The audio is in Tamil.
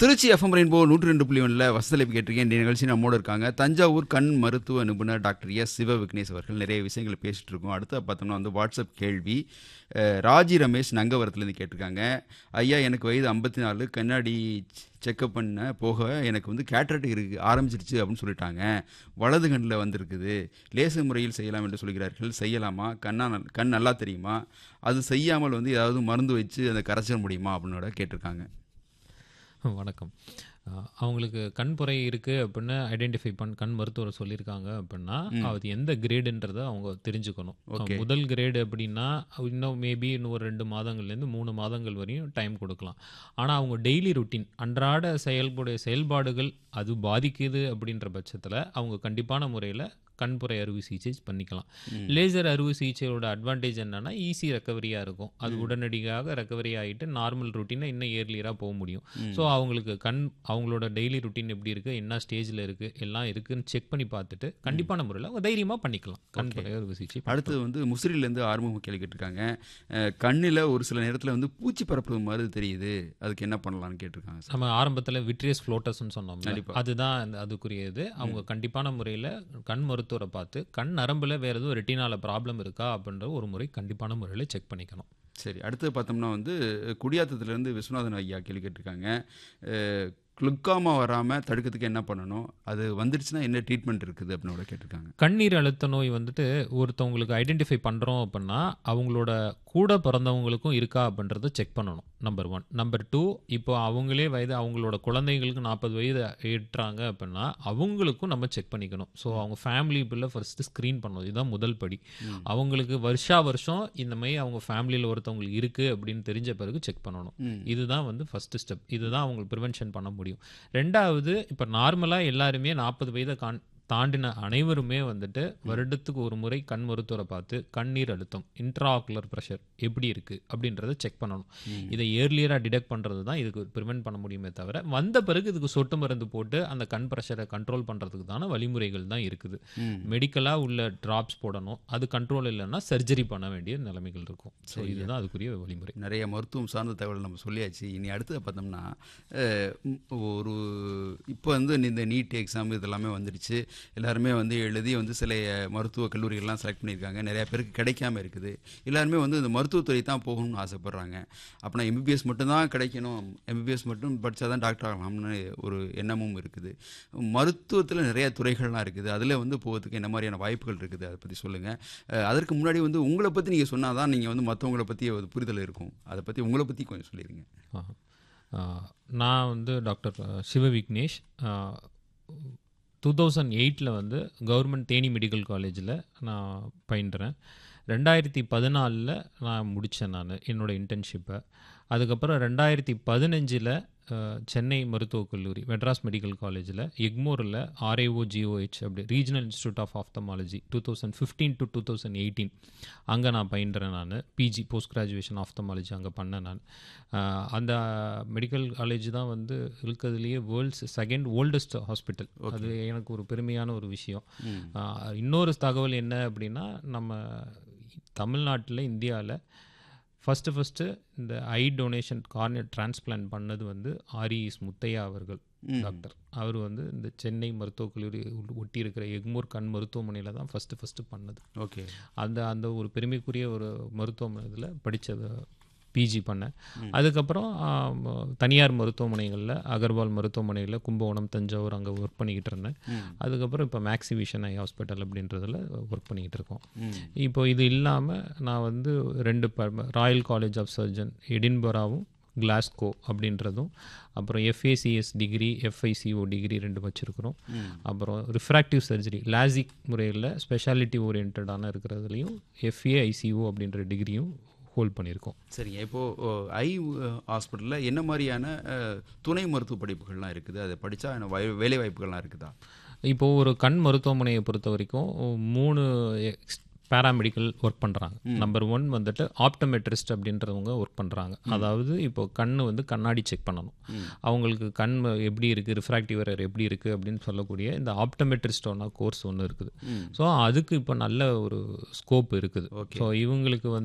திருச்சி எஃப்எம் ரெயின்போ நூற்றி ரெண்டு புள்ளி ஒன்றில் வசதியில் கேட்டிருக்கேன் இந்த நிகழ்ச்சி நம்மோடு இருக்காங்க தஞ்சாவூர் கண் மருத்துவ நிபுணர் டாக்டர் எஸ் சிவ விக்னேஷ் அவர்கள் நிறைய விஷயங்களை பேசிட்டு இருக்கோம் அடுத்த பார்த்தோம்னா வந்து வாட்ஸ்அப் கேள்வி அஹ், ராஜி ரமேஷ் நங்கவரத்துலேருந்து கேட்டிருக்காங்க ஐயா எனக்கு வயது ஐம்பத்தி நாலு கண்ணாடி செக்கப் பண்ண போக எனக்கு வந்து கேட்ரட் இருக்கு ஆரம்பிச்சிருச்சு அப்படின்னு சொல்லிட்டாங்க வலது கண்ணில் வந்திருக்குது லேசர் முறையில் செய்யலாம் என்று சொல்கிறார்கள் செய்யலாமா கண்ணா நல்- கண் நல்லா தெரியுமா அது செய்யாமல் வந்து ஏதாவது மருந்து வச்சு அதை கரைச்சிட முடியுமா அப்படின்னு கேட்டிருக்காங்க வணக்கம் அஹ் அவங்களுக்கு கண் புரை இருக்குது அப்படின்னு ஐடென்டிஃபை பண்ண கண் மருத்துவர் சொல்லியிருக்காங்க அப்படின்னா அது எந்த கிரேடுன்றதை அவங்க தெரிஞ்சுக்கணும் Okay. முதல் கிரேடு அப்படின்னா இன்னும் மேபி இன்னும் ஒரு ரெண்டு மாதங்கள்லேருந்து மூணு மாதங்கள் வரையும் டைம் கொடுக்கலாம் ஆனால் அவங்க டெய்லி ருட்டீன் அன்றாட செயல்புடைய செயல்பாடுகள் அது பாதிக்குது அப்படின்ற பட்சத்தில் அவங்க கண்டிப்பான முறையில் கண்புரை அறுவை சிகிச்சை பண்ணிக்கலாம் லேசர் அறுவை சிகிச்சையோட அட்வான்டேஜ் என்னன்னா ஈஸி ரெக்கவரியாக இருக்கும் அது உடனடியாக ரெக்கவரி ஆகிட்டு நார்மல் ருட்டீனை இன்னும் இயர்லியராக போக முடியும் ஸோ அவங்களுக்கு கண் அவங்களோட டெய்லி ருட்டீன் எப்படி இருக்குது என்ன ஸ்டேஜில் இருக்குது எல்லாம் இருக்குன்னு செக் பண்ணி பார்த்துட்டு கண்டிப்பான முறையில் அவங்க தைரியமாக பண்ணிக்கலாம் கண்புரை அறுவை சிகிச்சை அடுத்தது வந்து முசிறிலேருந்து ஆர்வம் கேள்வி கேட்டிருக்காங்க கண்ணில் ஒரு சில நேரத்தில் வந்து பூச்சி பரப்புறது மாதிரி தெரியுது அதுக்கு என்ன பண்ணலாம்னு கேட்டிருக்காங்க சார் நம்ம ஆரம்பத்தில் விட்ரியஸ் ஃப்ளோட்டர்ஸ்னு சொன்னோம் கண்டிப்பா. அதுதான் அந்த- அதுக்குரியது அவங்க கண்டிப்பான முறையில் கண் மருத்துவரை பார்த்து கண் நரம்புல வேறு எதுவும் ரெட்டினால ப்ராப்ளம் இருக்கா அப்படின்ற ஒரு முறை கண்டிப்பான முறையில் செக் பண்ணிக்கணும் சரி அடுத்து பார்த்தோம்னா வந்து குடியாத்தத்துலேருந்து விஸ்வநாதன் ஐயா கேள்வி கேட்டிருக்காங்க குளுக்காமா வராமல் தடுக்கிறதுக்கு என்ன பண்ணணும் அது வந்துடுச்சுன்னா என்ன ட்ரீட்மெண்ட் இருக்குது அப்படின்னு கூட கேட்டிருக்காங்க கண்ணீர் அழுத்த நோய் வந்துட்டு ஒருத்தவங்களுக்கு ஐடென்டிஃபை பண்ணுறோம் அப்படின்னா அவங்களோட கூட பிறந்தவங்களுக்கும் இருக்கா அப்படின்றத செக் பண்ணணும் நம்பர் ஒன் நம்பர் டூ இப்போ அவங்களே வயது அவங்களோட குழந்தைங்களுக்கு நாற்பது வயது ஏற்றாங்க அப்படின்னா அவங்களுக்கும் நம்ம செக் பண்ணிக்கணும் ஸோ அவங்க ஃபேமிலி பில்லை ஃபர்ஸ்ட் ஸ்க்ரீன் பண்ணணும் இதுதான் முதல் படி அவங்களுக்கு வருஷா வருஷம் இந்த மாதிரி அவங்க ஃபேமிலியில் ஒருத்தவங்களுக்கு இருக்குது அப்படின்னு தெரிஞ்ச பிறகு செக் பண்ணணும் இதுதான் வந்து ஃபர்ஸ்ட் ஸ்டெப் இதுதான் அவங்களுக்கு ப்ரிவென்ஷன் பண்ண முடியும் ரெண்டாவது இப்போ நார்மலாக எல்லாருமே நாற்பது வயதை கான் தாண்டின அனைவருமே வந்துட்டு வருடத்துக்கு ஒரு முறை கண் மருத்துவரை பார்த்து கண்ணீர் அழுத்தம் இன்ட்ராகுலர் ப்ரெஷர் எப்படி இருக்குது அப்படின்றத செக் பண்ணணும் இதை ஏர்லியராக டிடெக்ட் பண்ணுறது தான் இதுக்கு ப்ரிவென்ட் பண்ண முடியுமே தவிர வந்த பிறகு இதுக்கு சொட்டு மருந்து போட்டு அந்த கண் ப்ரெஷரை கண்ட்ரோல் பண்ணுறதுக்கு தான வழிமுறைகள் தான் இருக்குது மெடிக்கலாக உள்ள ட்ராப்ஸ் போடணும் அது கண்ட்ரோல் இல்லைன்னா சர்ஜரி பண்ண வேண்டிய நிலைமைகள் இருக்கும் ஸோ இதுதான் அதுக்குரிய வழிமுறை நிறைய மருத்துவம் சார்ந்த தகவல் நம்ம சொல்லியாச்சு இனி அடுத்தது பார்த்தோம்னா அஹ், ம், ஒரு இப்போ வந்து இந்த நீட் எக்ஸாம் இதெல்லாமே வந்துடுச்சு எல்லாருமே வந்து எழுதி வந்து சில மருத்துவ கல்லூரிகள்லாம் செலக்ட் பண்ணியிருக்காங்க நிறைய பேருக்கு கிடைக்காம இருக்குது எல்லாருமே வந்து இந்த மருத்துவத்துறை தான் போகணும்னு ஆசைப்பட்றாங்க அப்படின்னா எம்பிபிஎஸ் மட்டும்தான் கிடைக்கணும் எம்பிபிஎஸ் மட்டும் படித்தா தான் டாக்டர் ஆகலாம்னு ஒரு எண்ணமும் இருக்குது மருத்துவத்தில் நிறைய துறைகள்லாம் இருக்குது அதில் வந்து போகிறதுக்கு என்ன மாதிரியான வாய்ப்புகள் இருக்குது அதை பற்றி சொல்லுங்கள் அதற்கு முன்னாடி வந்து உங்களை பற்றி நீங்கள் சொன்னால் தான் நீங்கள் வந்து மற்றவங்கள பற்றி ஒரு புரிதல் இருக்கும் அதை பற்றி உங்களை பற்றி கொஞ்சம் சொல்லிடுங்க ஆ. ஆ, நான் வந்து doctor Siva Vignesh two thousand எயிட்டில் வந்து கவர்மெண்ட் தேனி மெடிக்கல் காலேஜில் நான் பயின்றேன் ரெண்டாயிரத்தி பதினாலில் நான் முடித்தேன் நான் என்னோடய இன்டர்ன்ஷிப்பை அதுக்கப்புறம் ரெண்டாயிரத்தி பதினஞ்சில் சென்னை மருத்துவக் கல்லூரி மெட்ராஸ் மெடிக்கல் காலேஜில் எக்மோரில் ஆர்ஏஓ ஜிஓஹெச் அப்படி regional institute of ophthalmology two thousand fifteen to two thousand eighteen அங்கே நான் பயின்றேன் நான் பிஜி போஸ்ட் கிராஜுவேஷன் ஆஃப்தமாலஜி அங்கே பண்ணேன் நான் அஹ், அந்த மெடிக்கல் காலேஜ் தான் வந்து இருக்கிறதுலையே வேர்ல்ட்ஸ் செகண்ட் ஓல்டஸ்ட் ஹாஸ்பிட்டல் அது எனக்கு ஒரு பெருமையான ஒரு விஷயம் அஹ், இன்னொரு தகவல் என்ன அப்படின்னா நம்ம தமிழ்நாட்டில் இந்தியாவில் ஃபஸ்ட்டு ஃபஸ்ட்டு இந்த ஐ டொனேஷன் கார்னியர் டிரான்ஸ்பிளான்ட் பண்ணது வந்து ஆரிஸ் முத்தையா அவர்கள் டாக்டர் அவர் வந்து இந்த சென்னை மருத்துவக் கல்லூரி ஒ- ஒட்டி இருக்கிற எக்மோர் கண் மருத்துவமனையில் தான் ஃபஸ்ட்டு ஃபஸ்ட்டு பண்ணது ஓகே அந்த அந்த ஒரு பெருமைக்குரிய ஒரு மருத்துவமனை இதில் படித்தது பிஜி பண்ணேன் அதுக்கப்புறம் ஆம், தனியார் மருத்துவமனைகளில் அகர்வால் மருத்துவமனையில் கும்பகோணம் தஞ்சாவூர் அங்கே ஒர்க் பண்ணிக்கிட்டு இருந்தேன் அதுக்கப்புறம் இப்போ மேக்ஸிவிஷன் ஐ ஹாஸ்பிட்டல் அப்படின்றதுல ஒர்க் பண்ணிக்கிட்டு இருக்கோம் இப்போ இது இல்லாமல் நான் வந்து ரெண்டு ராயல் காலேஜ் ஆஃப் சர்ஜன் எடின்பராவும் கிளாஸ்கோ அப்படின்றதும் அப்புறம் எஃப்ஏசிஎஸ் டிகிரி எஃப்ஐசிஓ டிகிரி ரெண்டு வச்சுருக்கிறோம் அப்புறம் ரிஃப்ராக்டிவ் சர்ஜரி லாசிக் முறையில் ஸ்பெஷாலிட்டி ஓரியன்டான இருக்கிறதுலையும் எஃப்ஏ ஐசிஓ அப்படின்ற டிகிரியும் ஹோல்ட் பண்ணியிருக்கோம் சரிங்க இப்போது ஐ ஹாஸ்பிட்டலில் என்ன மாதிரியான அஹ், துணை மருத்துவ படிப்புகள்லாம் இருக்குது அதை படித்தா வேலை வாய்ப்புகள்லாம் இருக்குதா இப்போது ஒரு கண் மருத்துவமனையை பொறுத்த வரைக்கும் மூணு பேராமெடிக்கல் ஒர்க் பண்ணுறாங்க நம்பர் ஒன் வந்துட்டு ஆப்டமெட்ரிஸ்ட் அப்படின்றவங்க ஒர்க் பண்ணுறாங்க அதாவது இப்போ கண் வந்து கண்ணாடி செக் பண்ணணும் அவங்களுக்கு கண் எப்படி இருக்குது ரிஃப்ராக்டிவ் எரர் எப்படி இருக்குது அப்படின்னு சொல்லக்கூடிய இந்த ஆப்டமெட்ரிஸ்டோனா கோர்ஸ் ஒன்று இருக்குது ஸோ அதுக்கு இப்போ நல்ல ஒரு ஸ்கோப் இருக்குது ஸோ இவங்களுக்கு வந்து